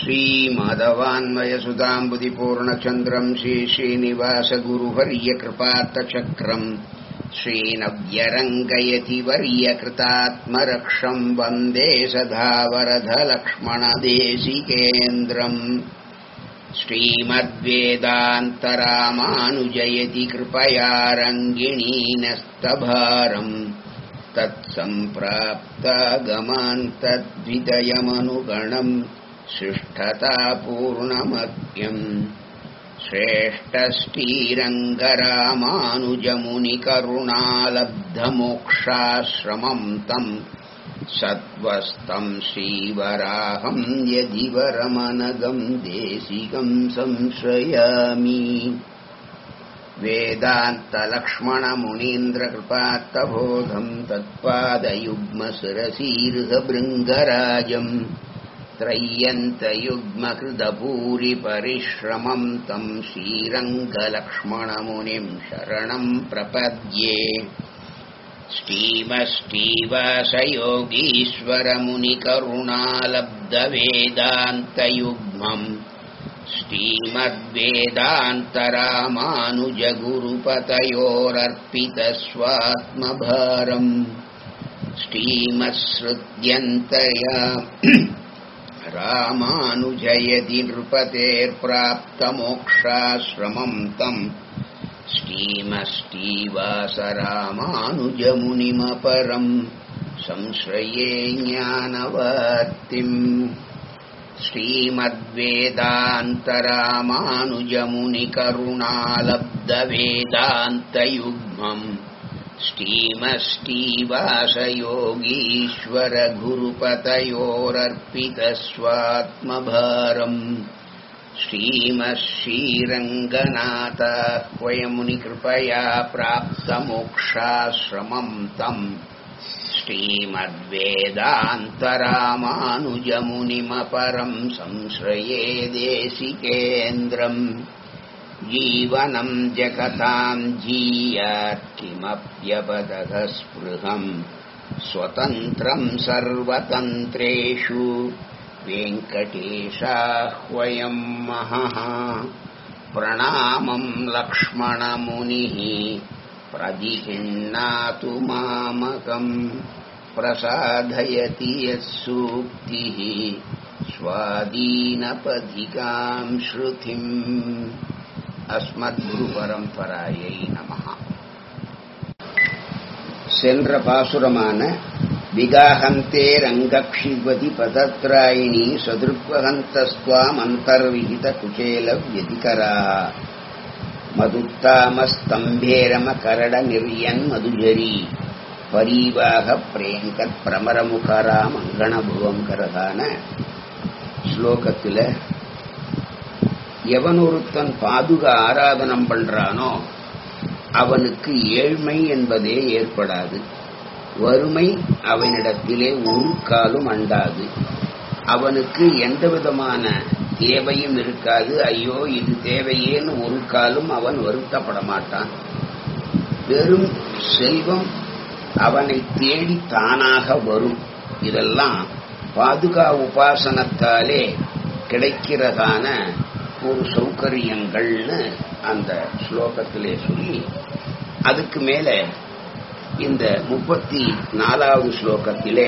श्रीमाधवान्वयसुताम्बुदिपूर्णचन्द्रम् श्रीश्रीनिवासगुरुवर्यकृपात्तचक्रम् श्रीनव्यरङ्गयति वर्यकृतात्मरक्षम् वन्दे सधावरधलक्ष्मणदेशिकेन्द्रम् श्रीमद्वेदान्तरामानुजयति कृपया रङ्गिणीनस्तभारम् तत्सम्प्राप्तागमान् तद्विदयमनुगणम् शिष्ठतापूर्णमत्यम् श्रेष्ठश्रीरङ्गरामानुजमुनिकरुणालब्धमोक्षाश्रमम् तम् सत्त्वस्तम् श्रीवराहम् यदि वरमनगम् देशिकम् संश्रयामि वेदान्तलक्ष्मणमुनीन्द्रकृपात्तबोधम् तत्पादयुग्मशिरसीर्हभृङ्गराजम् त्रय्यन्तयुग्मकृतभूरिपरिश्रमम् तम् श्रीरङ्गलक्ष्मणमुनिम् शरणम् प्रपद्ये श्रीमष्टीवासयोगीश्वरमुनिकरुणालब्धवेदान्तयुग्मम् श्रीमद्वेदान्तरामानुजगुरुपतयोरर्पितस्वात्मभारम् श्रीमत्सृत्यन्तया रामानुजयति नृपतेर्प्राप्तमोक्षाश्रमम् तम् श्रीमष्टीवासरामानुजमुनिमपरम् संश्रये ज्ञानवर्तिम् श्रीमद्वेदान्तरामानुजमुनिकरुणालब्धवेदान्तयुग्मम् श्रीमष्टीवासयोगीश्वरगुरुपतयोरर्पितस्वात्मभारम् श्रीमश्रीरङ्गनाथाह्वयमुनिकृपया प्राप्तमोक्षाश्रमम् तम् श्रीमद्वेदान्तरामानुजमुनिमपरम् संश्रये देशिकेन्द्रम् जीवनम् जगताम् जीयात् किमप्यपदः स्पृहम् स्वतन्त्रम् सर्वतन्त्रेषु वेङ्कटेशाह्वयम् महः प्रणामम् लक्ष्मणमुनिः प्रदिहिण्णातु मामकम् प्रसादयति यत्सूक्तिः स्वादीनपथिकाम् श्रुतिम् அஸ்மத்குருபரம்பராயை நமஹ சென்ற பாசுரமான விகாகந்தே ரங்கக்ஷிவதி பதத்ராயிணி சதுர்வகந்தஸ்துவாம் அந்தர்விகித குச்சேல வியதிகரா மதுத்தாமஸ்தம்பேரம கரட நிர்யன் மதுஜரி பரீவாக பிரேங்கத் பிரமரமுகராம் அங்கணபுவங்கரதான ஸ்லோகத்தில் எவன் ஒருத்தன் பாதுக ஆராதனம் பண்றானோ அவனுக்கு ஏழ்மை என்பதே ஏற்படாது வறுமை அவனிடத்திலே ஒரு காலும் அண்டாது அவனுக்கு எந்த விதமான தேவையும் இருக்காது ஐயோ இது தேவையேன்னு ஒரு காலும் அவன் வருத்தப்பட மாட்டான் வெறும் செல்வம் அவனை தேடி தானாக வரும் இதெல்லாம் பாதுகா உபாசனத்தாலே கிடைக்கிறதான ஒரு சௌகரியங்கள்னு அந்த ஸ்லோகத்திலே சொல்லி அதுக்கு மேல இந்த முப்பத்தி நாலாவது ஸ்லோகத்திலே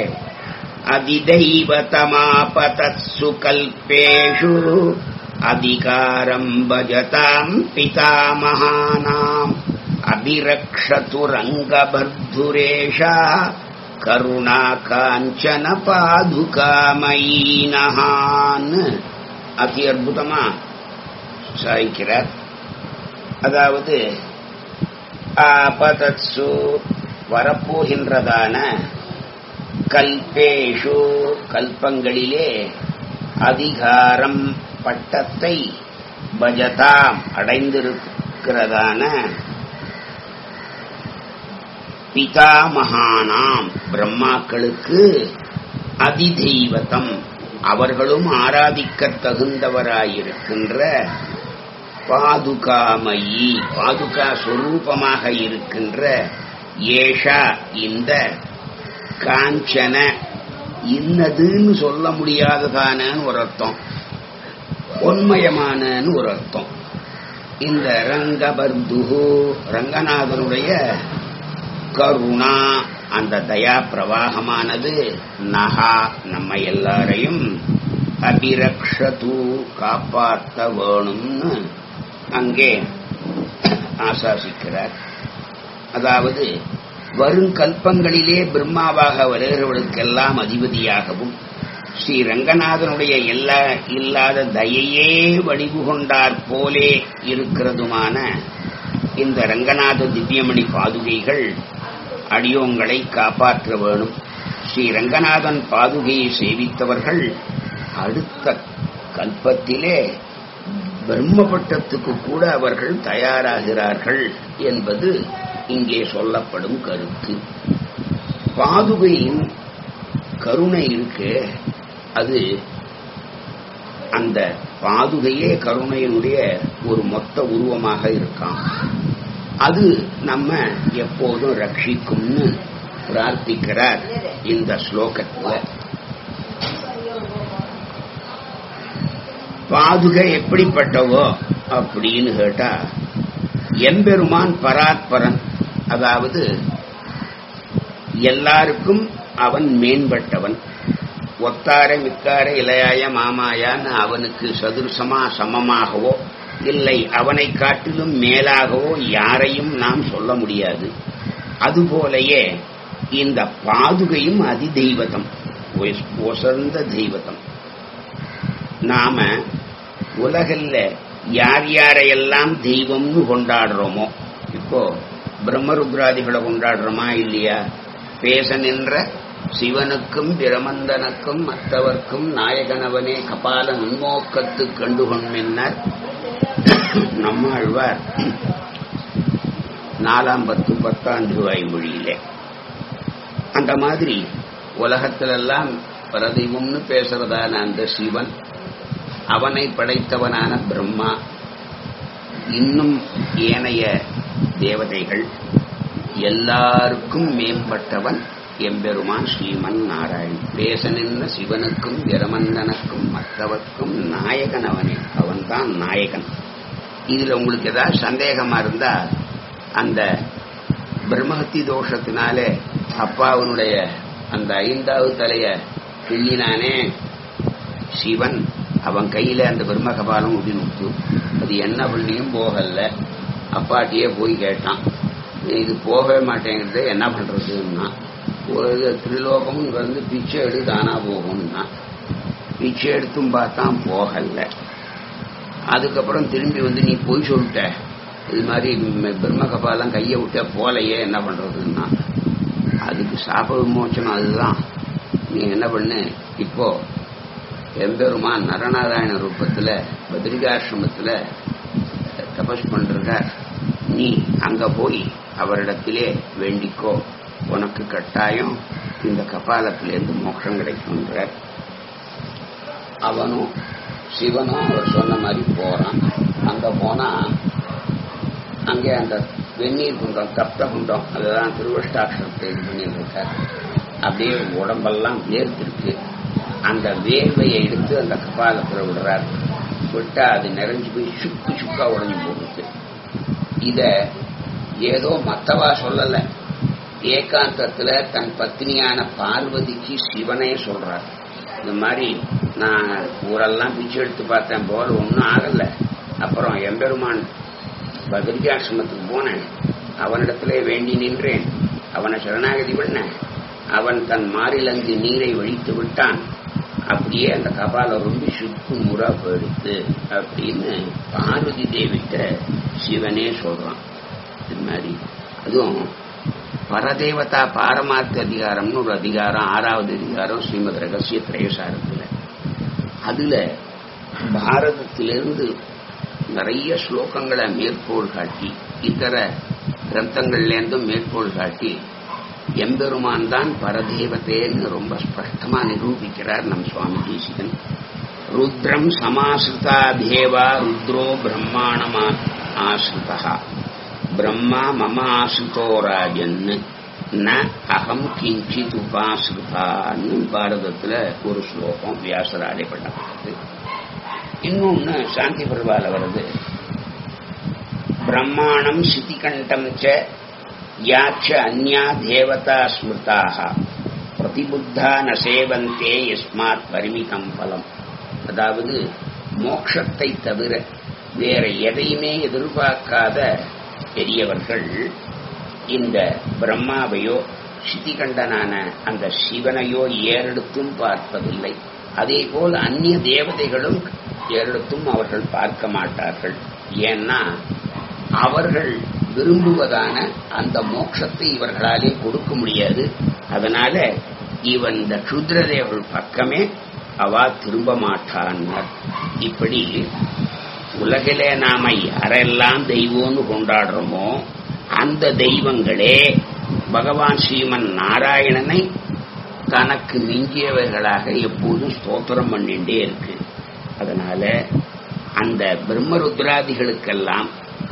அதிதைவதமாபதத்சு கல்பேஷு அதிகாரம் பஜதாம் பிதாமகானாம் அபிரக்ஷது ரங்கபர்துரேஷா கருணா காஞ்சன பாதுகாமயீனஹான்னு அதி அற்புதமா சாய்க்கிறார் அதாவது ஆபதத்சு வரப்போகின்றதான கல்பேஷு கல்பங்களிலே அதிகாரம் பட்டத்தை பஜதாம் அடைந்திருக்கிறதான பிதாமகானாம் பிரம்மாக்களுக்கு அதிதெய்வத்தம் அவர்களும் ஆராதிக்க தகுந்தவராயிருக்கின்ற பாதுகாமயி பாதுகா சொரூபமாக இருக்கின்ற ஏஷா இந்த காஞ்சன இன்னதுன்னு சொல்ல முடியாததான ஒரு அர்த்தம் பொன்மயமானன்னு ஒரு அர்த்தம் இந்த ரங்கபர்துகு ரங்கநாதனுடைய கருணா அந்த தயா பிரவாகமானது நகா நம்ம எல்லாரையும் அபிரக்ஷது காப்பாற்ற வேணும்னு அங்கே ஆசாசிக்கிறார் அதாவது வருங்கல்பங்களிலே பிரம்மாவாக வருகிறவர்களுக்கெல்லாம் அதிபதியாகவும் ஸ்ரீ ரங்கநாதனுடைய எல்லா இல்லாத தயையே வடிவு கொண்டார் போலே இருக்கிறதுமான இந்த ரங்கநாத திவ்யமணி பாதுகைகள் அடியோங்களை காப்பாற்ற வேணும் ஸ்ரீ ரங்கநாதன் பாதுகையை சேவித்தவர்கள் அடுத்த கல்பத்திலே பிரம்மபட்டத்துக்கு கூட அவர்கள் தயாராகிறார்கள் என்பது இங்கே சொல்லப்படும் கருத்து பாதுகையின் கருணை இருக்கு அது அந்த பாதுகையே கருணையினுடைய ஒரு மொத்த உருவமாக இருக்கான் அது நம்ம எப்போதும் ரட்சிக்கும்னு பிரார்த்திக்கிறார் இந்த ஸ்லோகத்துல பாதுகை எப்படிப்பட்டவோ அப்படின்னு கேட்டா எம்பெருமான் பராத்பரன் அதாவது எல்லாருக்கும் அவன் மேம்பட்டவன் ஒத்தார மிக்கார இளையாய மாமாயான்னு அவனுக்கு சதுர்சமா சமமாகவோ இல்லை அவனை காட்டிலும் மேலாகவோ யாரையும் நாம் சொல்ல முடியாது அதுபோலயே இந்த பாதுகையும் அதி தெய்வதம் ஒசர்ந்த தெய்வதம் நாம உலகில் யார் யாரையெல்லாம் தெய்வம்னு கொண்டாடுறோமோ இப்போ பிரம்மருத்ராதிகளை கொண்டாடுறோமா இல்லையா பேச நின்ற சிவனுக்கும் பிரமந்தனுக்கும் மற்றவர்க்கும் நாயகனவனே கபால நுண்மோக்கத்து கண்டுகொண்மென்னர் நம்மாழ்வார் நாலாம் பத்து பத்தாம் ரூபாய் மொழியிலே அந்த மாதிரி உலகத்திலெல்லாம் பரதெய்வம்னு பேசுறதான அந்த சிவன் அவனை படைத்தவனான பிரம்மா இன்னும் ஏனைய தேவதைகள் எல்லாருக்கும் மேம்பட்டவன் எம்பெருமான் ஸ்ரீமன் நாராயண் பேச நின்ற சிவனுக்கும் பிரமந்தனுக்கும் மற்றவர்க்கும் நாயகன் அவனே அவன்தான் நாயகன் இதுல உங்களுக்கு ஏதாவது சந்தேகமா இருந்தா அந்த பிரம்மஹத்தி தோஷத்தினாலே அப்பாவனுடைய அந்த ஐந்தாவது தலைய கிள்ளினானே சிவன் அவன் கையில அந்த பிரம்மகபாலம் விட்டு அது என்ன பண்ணியும் போகல அப்பாட்டியே போய் கேட்டான் இது போகவே மாட்டேங்கிறது என்ன பண்றதுன்னா ஒரு திரிலோகமும் வந்து பிச்சை எடு தானா போகும்னா பிச்சை எடுத்தும் பார்த்தான் போகல அதுக்கப்புறம் திரும்பி வந்து நீ போய் சொல்லிட்ட இது மாதிரி பிரம்மகபாலம் கையை விட்ட போலையே என்ன பண்றதுன்னா அதுக்கு சாப விமோச்சனம் அதுதான் நீ என்ன பண்ணு இப்போ எம்பெருமான் நரநாராயண ரூபத்துல பத்ரிகாசிரமத்துல தபஸ் பண்ற நீ அங்க போய் அவரிடத்திலே வேண்டிக்கோ உனக்கு கட்டாயம் இந்த கபாலத்திலேருந்து மோட்சம் கிடைக்கும்ன்ற அவனும் சிவனும் அவர் சொன்ன மாதிரி போறான் அங்க போனா அங்கே அந்த வெந்நீர் குண்டம் தப்த குண்டம் அதுதான் திருவஷ்டாட்சரத்தை இது பண்ணிட்டு இருக்கார் அப்படியே உடம்பெல்லாம் வேர்த்திருக்கு அந்த வேர்வையை எடுத்து அந்த கபாலத்தில் விடுறார் விட்டா அது நிறைஞ்சு போய் சுக்கு சுக்கா உடஞ்சு போகுது இத ஏதோ மத்தவா சொல்லல ஏகாந்தத்துல தன் பத்னியான பார்வதிக்கு சிவனே சொல்றார் இந்த மாதிரி நான் ஊரெல்லாம் பிச்சை எடுத்து பார்த்தேன் போல ஒன்றும் ஆகல அப்புறம் எம்பெருமான் பத்ரிகாசிரமத்துக்கு போனேன் அவனிடத்திலே வேண்டி நின்றேன் அவனை சரணாகதி பண்ண அவன் தன் மாறிலங்கு நீரை வழித்து விட்டான் அப்படியே அந்த கபாலம் ரொம்ப சுக்கு முறா போயிடுத்து அப்படின்னு பார்வதி தேவிட்ட சிவனே சொல்றான் இது மாதிரி அதுவும் பரதேவதா பாரமார்த்த அதிகாரம்னு ஒரு அதிகாரம் ஆறாவது அதிகாரம் ஸ்ரீமத் ரகசிய திரேசாரத்தில் அதுல பாரதத்திலிருந்து நிறைய ஸ்லோகங்களை மேற்கோள் காட்டி இதர கிரந்தங்கள்லேருந்தும் மேற்கோள் காட்டி எம்பெருமான் தான் பரதேவத்தேன்னு ரொம்ப ஸ்பஷ்டமா நிரூபிக்கிறார் நம் சுவாமி தேசிகன் ருத்ரம் சமாசிருதா தேவா ருத்ரோ பிரம்மாணமா ஆசிரிதா பிரம்மா மம ஆசிரிதோ ராஜன் ந அகம் கிஞ்சித் உபாசிரிதான்னு பாரதத்துல ஒரு ஸ்லோகம் வியாசராலே பண்ணப்பட்டது இன்னொன்னு சாந்தி பருவால வருது பிரம்மாணம் சிதிகண்டம் ச யாச்ச அந்யா தேவதா ஸ்மிருதாக பிரதிபுத்தா ந சேவந்தே எஸ்மாத் பரிமிதம் பலம் அதாவது மோட்சத்தை தவிர வேற எதையுமே எதிர்பார்க்காத பெரியவர்கள் இந்த பிரம்மாவையோ சிதிகண்டனான அந்த சிவனையோ ஏறெடுத்தும் பார்ப்பதில்லை அதே போல் அந்நிய தேவதைகளும் ஏறெடுத்தும் அவர்கள் பார்க்க மாட்டார்கள் ஏன்னா அவர்கள் விரும்புவதான அந்த மோட்சத்தை இவர்களாலே கொடுக்க முடியாது அதனால இவன் இந்த க்ஷுத்ரதேவர்கள் பக்கமே அவா திரும்ப மாட்டான்னார் இப்படி உலகிலே நாம யாரெல்லாம் தெய்வம்னு கொண்டாடுறோமோ அந்த தெய்வங்களே பகவான் ஸ்ரீமன் நாராயணனை தனக்கு மிஞ்சியவர்களாக எப்போதும் ஸ்தோத்திரம் பண்ணிட்டே இருக்கு அதனால அந்த பிரம்மருத்ராதிகளுக்கெல்லாம்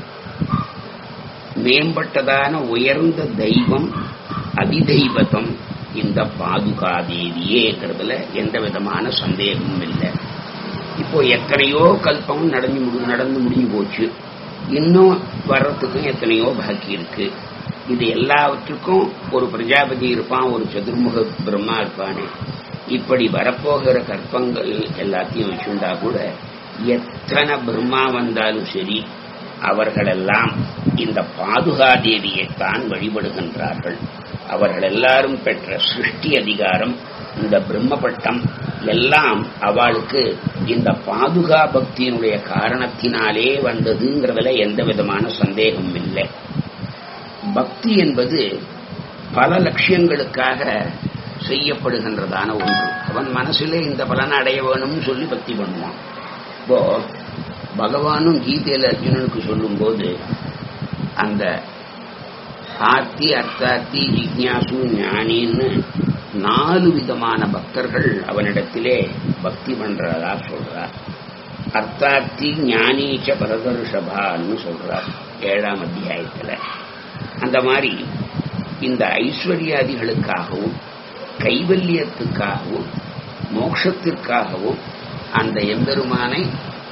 மேம்பட்டதான உயர்ந்த தெய்வம் அதிதெய்வத்தம் இந்த பாதுகாதேவியேங்கிறதுல எந்த விதமான சந்தேகமும் இல்லை இப்போ எத்தனையோ கல்பம் நடந்து முடி- நடந்து முடிஞ்சு போச்சு இன்னும் வர்றதுக்கும் எத்தனையோ பாக்கி இருக்கு இது எல்லாவற்றுக்கும் ஒரு பிரஜாபதி இருப்பான் ஒரு சதுர்முக பிரம்மா இருப்பானே இப்படி வரப்போகிற கற்பங்கள் எல்லாத்தையும் வச்சுண்டா கூட எத்தனை பிரம்மா வந்தாலும் சரி அவர்களெல்லாம் இந்த பாதுகாதேவியைத்தான் வழிபடுகின்றார்கள் அவர்கள் எல்லாரும் பெற்ற சிருஷ்டி அதிகாரம் இந்த பிரம்மபட்டம் எல்லாம் அவளுக்கு இந்த பாதுகா பக்தியினுடைய காரணத்தினாலே வந்ததுங்கிறதுல எந்த விதமான சந்தேகமும் இல்லை பக்தி என்பது பல லட்சியங்களுக்காக செய்யப்படுகின்றதான ஒன்று அவன் மனசிலே இந்த பலனை அடைய வேணும்னு சொல்லி பக்தி பண்ணுவான் இப்போ பகவானும் கீதையில அர்ஜுனனுக்கு சொல்லும்போது அந்த ஆர்த்தி அர்த்தார்த்தி ஜிக்ஞாசு ஞானின்னு நாலு விதமான பக்தர்கள் அவனிடத்திலே பக்தி பண்றதா சொல்றார் அர்த்தார்த்தி ஞானீச்ச பரதர்ஷபான்னு சொல்றார் ஏழாம் அத்தியாயத்துல அந்த மாதிரி இந்த ஐஸ்வர்யாதிகளுக்காகவும் கைவல்யத்துக்காகவும் மோட்சத்திற்காகவும் அந்த எம்பெருமானை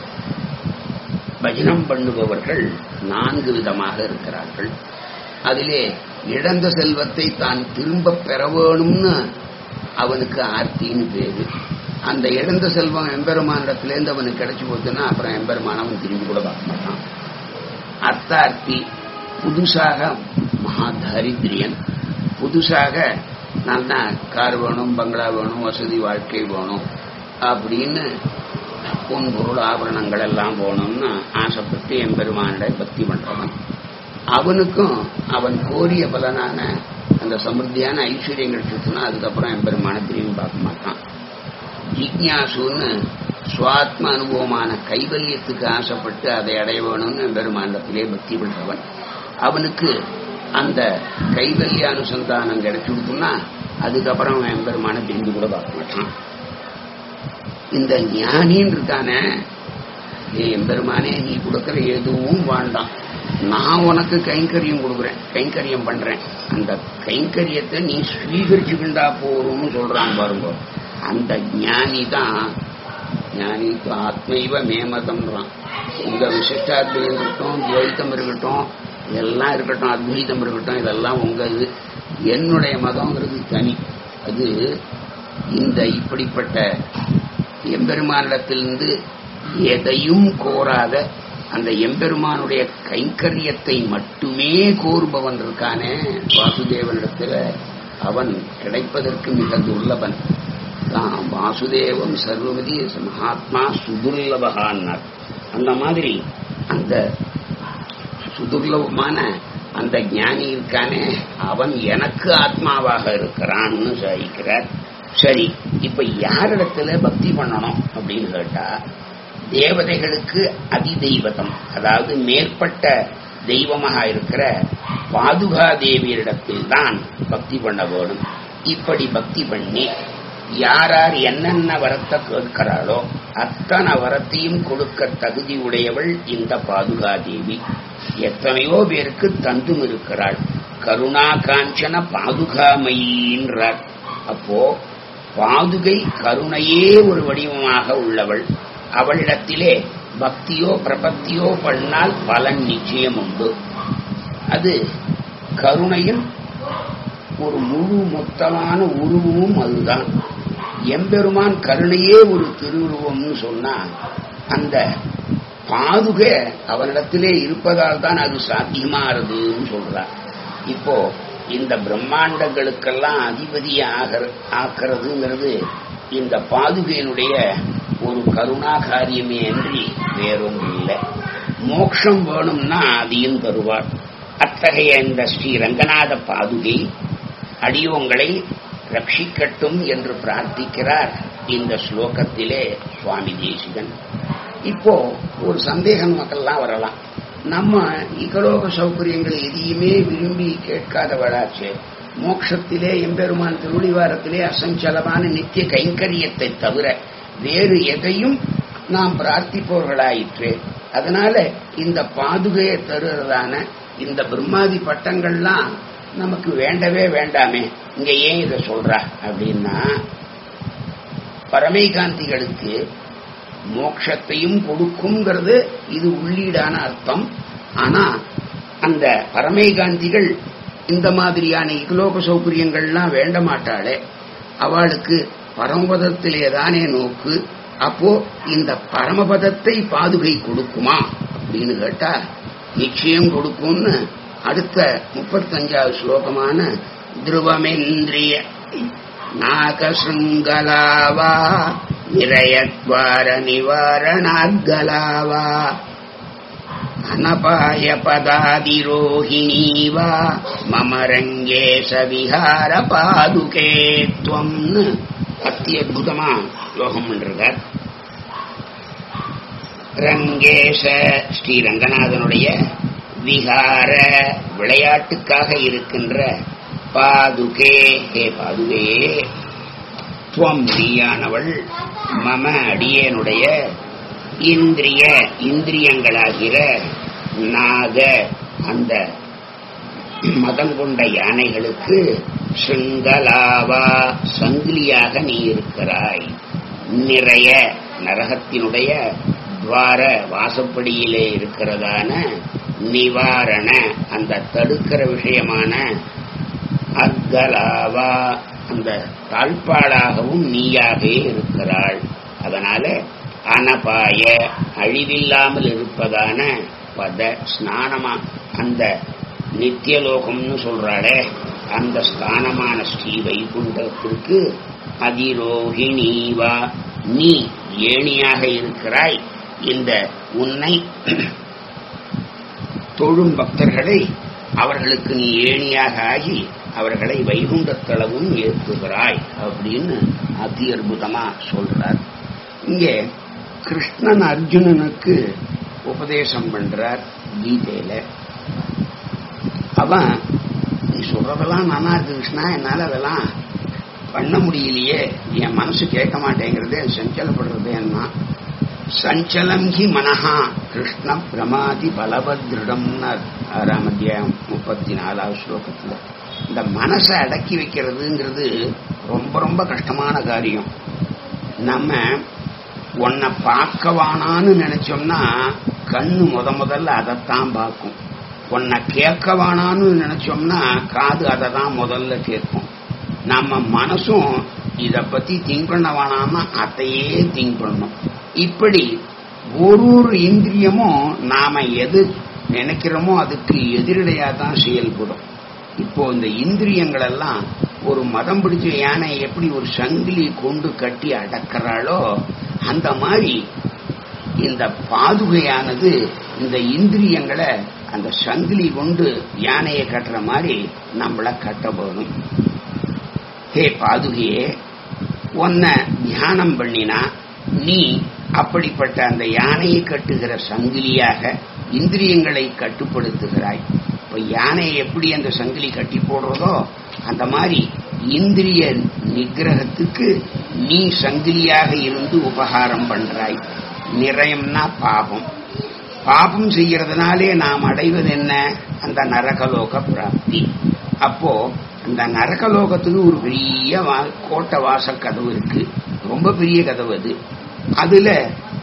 பஜனம் பண்ணுபவர்கள் நான்கு விதமாக இருக்கிறார்கள் அதிலே இழந்த செல்வத்தை தான் திரும்ப பெற வேணும்னு அவனுக்கு ஆர்த்தின்னு பேரு அந்த இழந்த செல்வம் எம்பெருமானிடத்திலேருந்து அவனுக்கு கிடைச்சு போச்சுன்னா அப்புறம் எம்பெருமான் அவன் திரும்பி கூட பார்க்க மாட்டான் அர்த்தார்த்தி புதுசாக மகா தரித்திரியன் புதுசாக நல்ல கார் வேணும் பங்களா வேணும் வசதி வாழ்க்கை வேணும் அப்படின்னு பொன் பொருள் ஆபரணங்கள் எல்லாம் போகணும்னு ஆசைப்பட்டு எம்பெருமானிட பக்தி பண்றவன் அவனுக்கும் அவன் கோரிய பலனான அந்த சமிருத்தியான ஐஸ்வர்யங்கள் சுத்தினா அதுக்கப்புறம் எம்பெருமான திரும்பி பார்க்க மாட்டான் ஜிக்ஞாசுன்னு சுவாத்ம அனுபவமான கைவல்யத்துக்கு ஆசைப்பட்டு அதை அடைய வேணும்னு பெருமாண்டத்திலே பக்தி பண்றவன் அவனுக்கு அந்த கைவல்ய அனுசந்தானம் கிடைச்சு கொடுத்தோம்னா அதுக்கப்புறம் அவன் எம்பெருமான திரும்பி கூட பார்க்க மாட்டான் இந்த ஞானின்னு இருக்கானே ஏ எம்பெருமானே நீ கொடுக்கிற எதுவும் வேண்டாம் நான் உனக்கு கைங்கரியம் கொடுக்குறேன் கைங்கரியம் பண்றேன் அந்த கைங்கரியத்தை நீ ஸ்வீகரிச்சுக்கிண்டா போறோம்னு சொல்றான் பாருங்க அந்த ஞானி தான் ஞானி ஆத்மைவ மேமதம்ன்றான் உங்க விசிஷ்டாத்வையம் இருக்கட்டும் துவைத்தம் இருக்கட்டும் எல்லாம் இருக்கட்டும் அத்வைதம் இருக்கட்டும் இதெல்லாம் உங்க இது என்னுடைய மதம்ங்கிறது தனி அது இந்த இப்படிப்பட்ட எம்பெருமானிடத்திலிருந்து எதையும் கோராத அந்த எம்பெருமானுடைய கைங்கரியத்தை மட்டுமே கோருபவன் இருக்கானே வாசுதேவனிடத்துல அவன் கிடைப்பதற்கு மிக துர்லபன் தான் வாசுதேவம் சர்வமதி மகாத்மா சுதுர்லபகான்னார் அந்த மாதிரி அந்த சுதுர்லபமான அந்த ஞானி இருக்கானே அவன் எனக்கு ஆத்மாவாக இருக்கிறான்னு சாதிக்கிறார் சரி இப்ப யாரிடத்துல பக்தி பண்ணணும் அப்படின்னு கேட்டா தேவதைகளுக்கு அதிதெய்வதம் அதாவது மேற்பட்ட தெய்வமாக இருக்கிற பாதுகா தேவியரிடத்தில் தான் பக்தி பண்ண வேணும் இப்படி பக்தி பண்ணி யார் யார் என்னென்ன வரத்தை கேட்கிறாளோ அத்தனை வரத்தையும் கொடுக்க தகுதி உடையவள் இந்த பாதுகா தேவி எத்தனையோ பேருக்கு தந்தும் இருக்கிறாள் கருணா காஞ்சன பாதுகாமையின்றார் அப்போ பாதுகை கருணையே ஒரு வடிவமாக உள்ளவள் அவளிடத்திலே பக்தியோ பிரபத்தியோ பண்ணால் பலன் நிச்சயம் உண்டு அது கருணையின் ஒரு முழு மொத்தமான உருவமும் அதுதான் எம்பெருமான் கருணையே ஒரு திருவுருவம்னு சொன்னா அந்த பாதுகை அவனிடத்திலே இருப்பதால் தான் அது சாத்தியமாறதுன்னு சொல்றார் இப்போ இந்த பிரம்மாண்டங்களுக்கெல்லாம் அதிபதியை ஆக்கிறதுங்கிறது இந்த பாதுகையினுடைய ஒரு கருணா காரியமே அன்றி வேறொன்று இல்லை மோட்சம் வேணும்னா அதையும் தருவார் அத்தகைய இந்த ஸ்ரீ ரங்கநாத பாதுகை அடியோங்களை ரட்சிக்கட்டும் என்று பிரார்த்திக்கிறார் இந்த ஸ்லோகத்திலே சுவாமி தேசிகன் இப்போ ஒரு சந்தேகம் மக்கள்லாம் வரலாம் நம்ம இகலோக சௌகரியங்கள் எதையுமே விரும்பி கேட்காதவளாச்சே மோட்சத்திலே எம்பெருமான் திருடிவாரத்திலே அசஞ்சலமான நித்திய கைங்கரியத்தை தவிர வேறு எதையும் நாம் பிரார்த்திப்பவர்களாயிற்று அதனால இந்த பாதுகையை தருறதான இந்த பிரம்மாதி பட்டங்கள்லாம் நமக்கு வேண்டவே வேண்டாமே இங்க ஏன் இதை சொல்றா அப்படின்னா பரமைகாந்திகளுக்கு மோட்சத்தையும் கொடுக்குங்கிறது இது உள்ளீடான அர்த்தம் ஆனா அந்த பரமைகாந்திகள் இந்த மாதிரியான இகலோக சௌகரியங்கள்லாம் வேண்ட மாட்டாளே அவளுக்கு பரமபதத்திலே தானே நோக்கு அப்போ இந்த பரமபதத்தை பாதுகை கொடுக்குமா அப்படின்னு கேட்டா நிச்சயம் கொடுக்கும்னு அடுத்த முப்பத்தஞ்சாவது ஸ்லோகமான துருவமேந்திரிய நாகசுங்கலாவா நிரயத்வார நிவாரணாத்கலாவா அனபாய பதாதிரோஹிணீவா மம ரங்கேச விஹார பாதுகே துவம்னு அத்தியுதமா யோகம் பண்றார் ரங்கேச ஸ்ரீ ரங்கநாதனுடைய விகார விளையாட்டுக்காக இருக்கின்ற பாதுகே ஹே பாதுகையே துவம் நீயானவள் மம அடியேனுடைய இந்திரிய இந்திரியங்களாகிற நாக அந்த மதம் கொண்ட யானைகளுக்கு சிங்கலாவா சங்கிலியாக நீ இருக்கிறாய் நிறைய நரகத்தினுடைய துவார வாசப்படியிலே இருக்கிறதான நிவாரண அந்த தடுக்கிற விஷயமான அர்கலாவா அந்த தாழ்பாளாகவும் நீயாகவே இருக்கிறாள் அதனால அனபாய அழிவில்லாமல் இருப்பதான பத ஸ்நானமா அந்த நித்தியலோகம்னு சொல்றாளே அந்த ஸ்தானமான ஸ்ரீ வைகுண்டத்திற்கு அதிரோகிணீவா நீ ஏணியாக இருக்கிறாய் இந்த உன்னை தொழும் பக்தர்களை அவர்களுக்கு நீ ஏணியாக ஆகி அவர்களை வைகுண்டத்தளவும் ஏற்றுகிறாய் அப்படின்னு அதி அற்புதமா சொல்றார் இங்கே கிருஷ்ணன் அர்ஜுனனுக்கு உபதேசம் பண்றார் கீதையில அவன் நீ சொல்றதெல்லாம் நானா இருக்கு கிருஷ்ணா என்னால அதெல்லாம் பண்ண முடியலையே என் மனசு கேட்க மாட்டேங்கிறதே சஞ்சலப்படுறது என்ன சஞ்சலம் ஹி மனஹா கிருஷ்ண பிரமாதி பலபத்ருடம்னு ஆறாம் அத்தியாயம் முப்பத்தி நாலாவது ஸ்லோகத்துல இந்த மனசை அடக்கி வைக்கிறதுங்கிறது ரொம்ப ரொம்ப கஷ்டமான காரியம் நம்ம உன்னை பார்க்கவானான்னு நினைச்சோம்னா கண்ணு முத முதல்ல அதைத்தான் பார்க்கும் உன்னை கேட்கவானான்னு நினைச்சோம்னா காது அதை தான் முதல்ல கேட்கும் நம்ம மனசும் இத பத்தி திங்க் பண்ண வேணாம்னா அதையே திங்க் பண்ணணும் இப்படி ஒரு ஒரு இந்திரியமும் நாம எது நினைக்கிறோமோ அதுக்கு எதிரடையா தான் செயல்படும் இப்போ இந்த இந்திரியங்கள் எல்லாம் ஒரு மதம் பிடிச்ச யானை எப்படி ஒரு சங்கிலி கொண்டு கட்டி அடக்கிறாளோ அந்த மாதிரி இந்த பாதுகையானது இந்த இந்திரியங்களை அந்த சங்கிலி கொண்டு யானையை கட்டுற மாதிரி நம்மள கட்ட போகணும் ஹே பாதுகையே உன்னை தியானம் பண்ணினா நீ அப்படிப்பட்ட அந்த யானையை கட்டுகிற சங்கிலியாக இந்திரியங்களை கட்டுப்படுத்துகிறாய் இப்ப யானையை எப்படி அந்த சங்கிலி கட்டி போடுறதோ அந்த மாதிரி இந்திரிய நிகிரகத்துக்கு நீ சங்கிலியாக இருந்து உபகாரம் பண்றாய் நிறையம்னா பாபம் பாபம் செய்யறதுனாலே நாம் அடைவது என்ன அந்த நரகலோக பிராப்தி அப்போ அந்த நரகலோகத்துக்கு ஒரு பெரிய கோட்டை வாசல் கதவு இருக்கு ரொம்ப பெரிய கதவு அது அதுல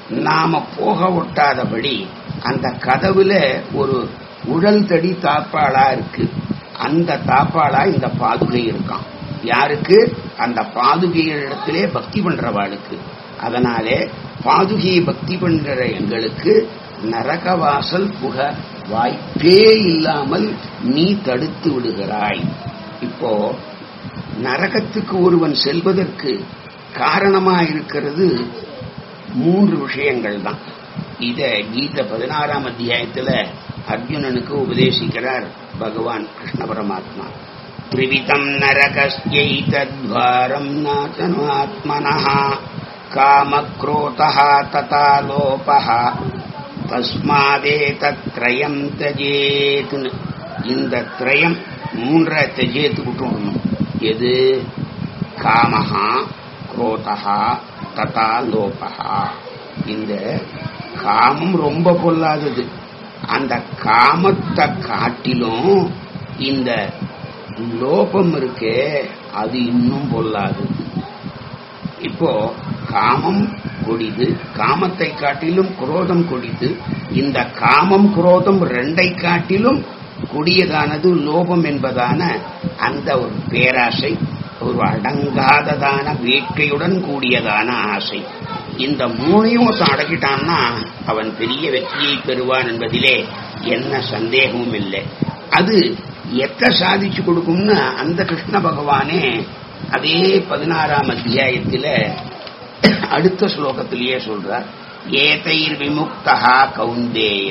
நாம போக ஒட்டாதபடி அந்த கதவுல ஒரு உடல் தடி தாப்பாளா இருக்கு அந்த தாப்பாளா இந்த பாதுகை இருக்கான் யாருக்கு அந்த பாதுகையிடத்திலே பக்தி பண்றவாளுக்கு அதனாலே பாதுகையை பக்தி பண்ற எங்களுக்கு நரகவாசல் புக வாய்ப்பே இல்லாமல் நீ தடுத்து விடுகிறாய் இப்போ நரகத்துக்கு ஒருவன் செல்வதற்கு காரணமா இருக்கிறது மூன்று விஷயங்கள் தான் இத கீத பதினாறாம் அத்தியாயத்துல அர்ஜுனனுக்கு உபதேசிக்கிறார் பகவான் கிருஷ்ண பரமாத்மா திரிவிதம் நரகஸ்யைதத்வாரம் நாதனாத்மனः காமக்ரோதः ததா லோபः தஸ்மாதேதத்ரயம் தஜேத்னு இந்த திரயம் மூன்றை தஜேத்து விட்டுடணும் எது காமஹா குரோதஹா ததா லோபஹா இந்த காமம் ரொம்ப பொல்லாதது அந்த காமத்தை காட்டிலும் இந்த லோபம் இருக்கே அது இன்னும் பொல்லாதது இப்போ காமம் கொடிது காமத்தை காட்டிலும் குரோதம் கொடிது இந்த காமம் குரோதம் ரெண்டை காட்டிலும் கொடியதானது லோபம் என்பதான அந்த ஒரு பேராசை ஒரு அடங்காததான வேட்கையுடன் கூடியதான ஆசை இந்த மூணையும் ஒருத்தன் அடக்கிட்டான்னா அவன் பெரிய வெற்றியை பெறுவான் என்பதிலே என்ன சந்தேகமும் இல்லை அது எத்த சாதிச்சு கொடுக்கும்னு அந்த கிருஷ்ண பகவானே அதே பதினாறாம் அத்தியாயத்தில அடுத்த ஸ்லோகத்திலேயே சொல்றார் ஏதைர் விமுக்தா கௌந்தேய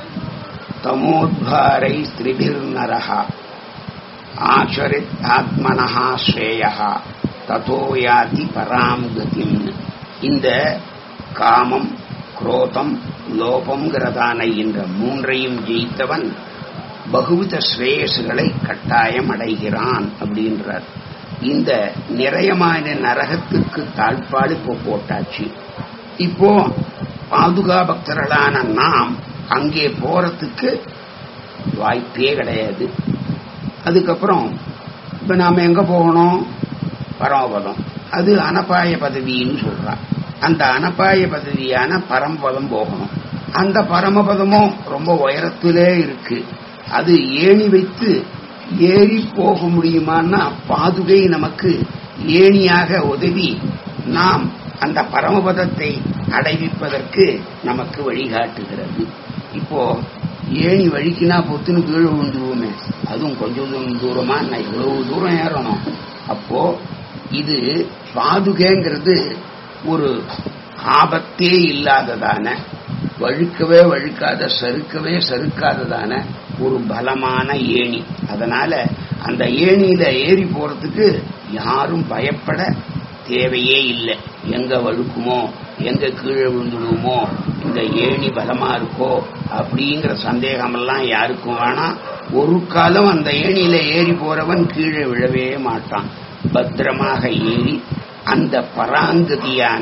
தமோத்வாரை ஸ்திரிபிர் நரஹா ஆச்சரித் ஆத்மனஹா ஸ்ரேயா ததோ யாதி பராம் கதிம் இந்த காமம் குரோதம் லோபம்ங்கிறதான இந்த மூன்றையும் ஜெயித்தவன் பகுவித ஸ்ரேயசுகளை கட்டாயம் அடைகிறான் அப்படின்றார் இந்த நிறையமான நரகத்துக்கு தாழ்பாடு இப்போ போட்டாச்சு இப்போ பாதுகா பக்தர்களான நாம் அங்கே போறதுக்கு வாய்ப்பே கிடையாது அதுக்கப்புறம் இப்ப நாம எங்க போகணும் பரமபதம் அது அனபாய பதவின்னு சொல்றா அந்த அனபாய பதவியான பரமபதம் போகணும் அந்த பரமபதமும் ரொம்ப உயரத்திலே இருக்கு அது ஏணி வைத்து ஏறி போக முடியுமான்னா பாதுகை நமக்கு ஏணியாக உதவி நாம் அந்த பரமபதத்தை அடைவிப்பதற்கு நமக்கு வழிகாட்டுகிறது இப்போ ஏணி வழிக்குனா பொத்துன்னு கீழே விழுந்துருவோமே அதுவும் கொஞ்சம் தூரம் தூரமா நான் இவ்வளவு தூரம் ஏறணும் அப்போ இது பாதுகைங்கிறது ஒரு ஆபத்தே இல்லாததான வழுக்கவே வழுக்காத சறுக்கவே சறுக்காததான ஒரு பலமான ஏணி அதனால அந்த ஏணியில ஏறி போறதுக்கு யாரும் பயப்பட தேவையே இல்லை எங்க வழுக்குமோ எங்க கீழே விழுந்துடுவோமோ இந்த ஏணி பலமா இருக்கோ அப்படிங்கிற சந்தேகமெல்லாம் யாருக்கும் வேணாம் ஒரு காலம் அந்த ஏணியில ஏறி போறவன் கீழே விழவே மாட்டான் பத்திரமாக ஏறி அந்த பராங்கதியான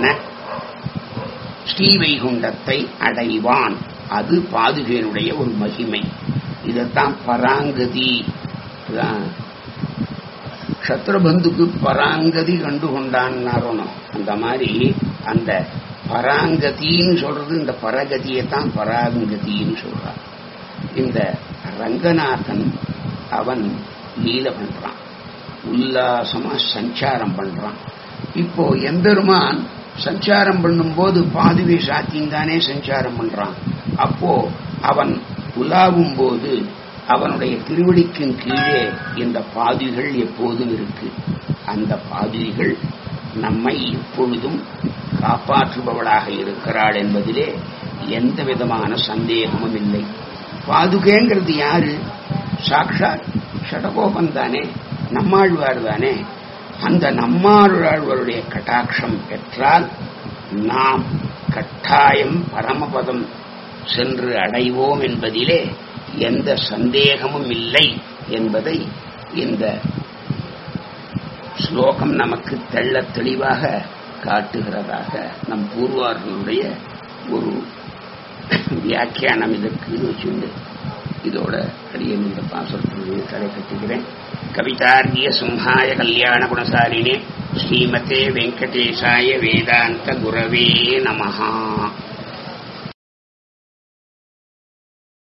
ஸ்ரீவைகுண்டத்தை அடைவான் அது பாதுகையினுடைய ஒரு மகிமை இதத்தான் பராங்கதி சத்ரபந்துக்கு பராங்கதி கண்டு கொண்டான்னு அந்த மாதிரி அந்த பராங்கதின்னு சொல்றது இந்த பரகதியை தான் பராங்கதின்னு சொல்றான் இந்த ரங்கநாதன் அவன் லீல பண்றான் உல்லாசமா சஞ்சாரம் பண்றான் இப்போ எம்பெருமான் சஞ்சாரம் பண்ணும்போது பாதுகை சாத்தியும் தானே சஞ்சாரம் பண்றான் அப்போ அவன் உலாவும் போது அவனுடைய திருவடிக்கின் கீழே இந்த பாதுகள் எப்போதும் இருக்கு அந்த பாதுகள் நம்மை எப்பொழுதும் காப்பாற்றுபவளாக இருக்கிறாள் என்பதிலே எந்த விதமான சந்தேகமும் இல்லை பாதுகைங்கிறது யாரு சாக்ஷாத் ஷடகோபன் தானே நம்மாழ்வார் தானே அந்த நம்மாழ்வாருடைய கட்டாட்சம் பெற்றால் நாம் கட்டாயம் பரமபதம் சென்று அடைவோம் என்பதிலே எந்த சந்தேகமும் இல்லை என்பதை இந்த ஸ்லோகம் நமக்கு தெள்ள தெளிவாக காட்டுகிறதாக நம் பூர்வார்களுடைய ஒரு வியாக்கியானம் இதற்கு வச்சுண்டு இதோட அடியன் இந்த பாசத்தினுடைய தலை கட்டுகிறேன் கவிதார்கிய சிம்ஹாய கல்யாண குணசாலினே ஸ்ரீமதே வெங்கடேசாய வேதாந்த குரவே நமஹா